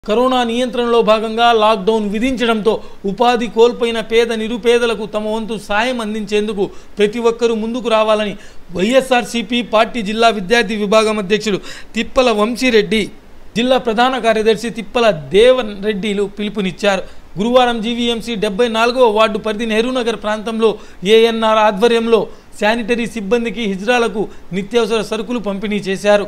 corona నియంత్రణలో భాగంగా lockdown విధించడంతో ఉపాధి కోల్పోయిన పేద నిరుపేదలకు తమ వంతు సాయం అందించేందుకు ప్రతి ఒక్కరూ ముందుకు రావాలని వైఎస్ఆర్సీపీ పార్టీ జిల్లా విద్యార్థి విభాగం అధ్యక్షుడు తిప్పల వంశీరెడ్డి జిల్లా ప్రధాన కార్యదర్శి తిప్పల దేవన్ రెడ్డిలు పిలుపునిచ్చారు గురువారం జీవీఎంసీ డెబ్బై నాలుగవ వార్డు పరిధి నెహ్రూనగర్ ప్రాంతంలో ఏఎన్ఆర్ ఆధ్వర్యంలో శానిటరీ సిబ్బందికి హిజ్రాలకు నిత్యావసర సరుకులు పంపిణీ చేశారు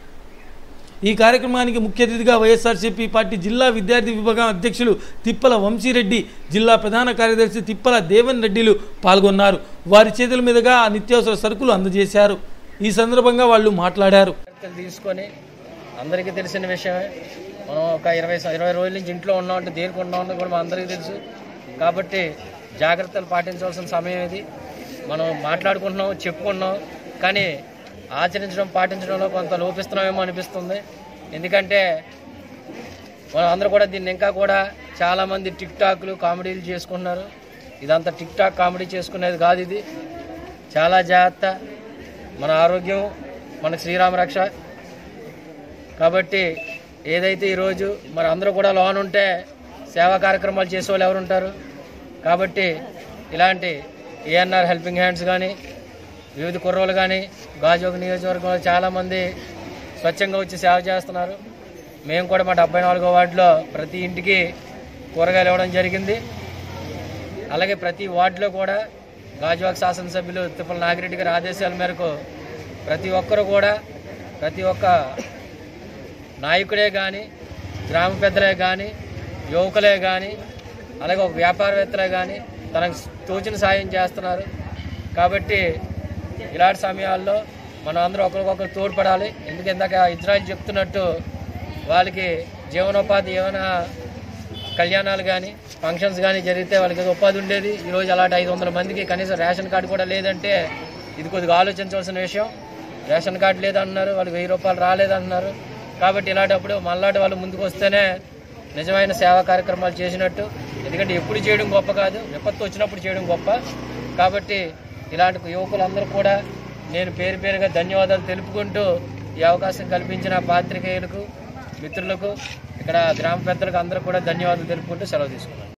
ఈ కార్యక్రమానికి ముఖ్య అతిథిగా వైఎస్ఆర్సీపీ పార్టీ జిల్లా విద్యార్థి విభాగం అధ్యక్షులు తిప్పల వంశీరెడ్డి జిల్లా ప్రధాన కార్యదర్శి తిప్పల దేవన్ రెడ్డిలు పాల్గొన్నారు వారి చేతుల మీదుగా ఆ నిత్యావసర సరుకులు అందజేశారు ఈ సందర్భంగా వాళ్ళు మాట్లాడారు జాగ్రత్తలు తీసుకొని అందరికీ తెలిసిన విషయమే మనం ఒక ఇరవై స- ఇరవై రోజుల నుంచి ఇంట్లో ఉన్నామంటే దేనికి ఉన్నామంటే కూడా మన అందరికీ తెలుసు కాబట్టి జాగ్రత్తలు పాటించవలసిన సమయం ఇది మనం మాట్లాడుకుంటున్నాం చెప్పుకుంటున్నాం కానీ ఆచరించడం పాటించడంలో కొంత లోపిస్తున్నామేమో అనిపిస్తుంది ఎందుకంటే మనం అందరూ కూడా దీన్ని ఇంకా కూడా చాలామంది టిక్ టాక్లు కామెడీలు చేసుకుంటున్నారు ఇదంతా టిక్ టాక్ కామెడీ చేసుకునేది కాదు ఇది చాలా జాగ్రత్త మన ఆరోగ్యం మన శ్రీరామ రక్ష కాబట్టి ఏదైతే ఈరోజు మరి అందరూ కూడా లోన్ ఉంటే సేవా కార్యక్రమాలు చేసేవాళ్ళు ఎవరు ఉంటారు కాబట్టి ఇలాంటి ఏఎన్ఆర్ హెల్పింగ్ హ్యాండ్స్ కానీ వివిధ కుర్రోలు కానీ గాజోగ నియోజకవర్గంలో చాలామంది స్వచ్ఛంగా వచ్చి సేవ చేస్తున్నారు మేము కూడా మా డెబ్బై నాలుగో వార్డులో ప్రతి ఇంటికి కూరగాయలు ఇవ్వడం జరిగింది అలాగే ప్రతి వార్డులో కూడా గాజువాక శాసనసభ్యులు తిప్పల నాగిరెడ్డి గారి ఆదేశాల మేరకు ప్రతి ఒక్కరు కూడా ప్రతి ఒక్క నాయకుడే కానీ గ్రామ పెద్దలే కానీ యువకులే కానీ అలాగే ఒక వ్యాపారవేత్తలే కానీ తనకు తోచిన సాయం చేస్తున్నారు కాబట్టి ఇలాంటి సమయాల్లో మనం అందరూ ఒకరికొకరు తోడ్పడాలి ఎందుకంటే ఇందాక ఇజ్రాయిల్ చెప్తున్నట్టు వాళ్ళకి జీవనోపాధి ఏమైనా కళ్యాణాలు కానీ ఫంక్షన్స్ కానీ జరిగితే వాళ్ళకి ఏదో ఉపాధి ఉండేది ఈరోజు అలాంటి ఐదు వందల మందికి కనీసం రేషన్ కార్డు కూడా లేదంటే ఇది కొద్దిగా ఆలోచించవలసిన విషయం రేషన్ కార్డు లేదంటున్నారు వాళ్ళకి వెయ్యి రూపాయలు రాలేదంటున్నారు కాబట్టి ఇలాంటప్పుడు మళ్ళాటి వాళ్ళు ముందుకు వస్తేనే నిజమైన సేవా కార్యక్రమాలు చేసినట్టు ఎందుకంటే ఎప్పుడు చేయడం గొప్ప కాదు విపత్తు వచ్చినప్పుడు చేయడం గొప్ప కాబట్టి ఇలాంటి యువకులందరూ కూడా నేను పేరు పేరుగా ధన్యవాదాలు తెలుపుకుంటూ ఈ అవకాశం కల్పించిన పాత్రికేయులకు మిత్రులకు ఇక్కడ గ్రామ పెద్దలకు అందరూ కూడా ధన్యవాదాలు తెలుపుకుంటూ సెలవు తీసుకున్నాను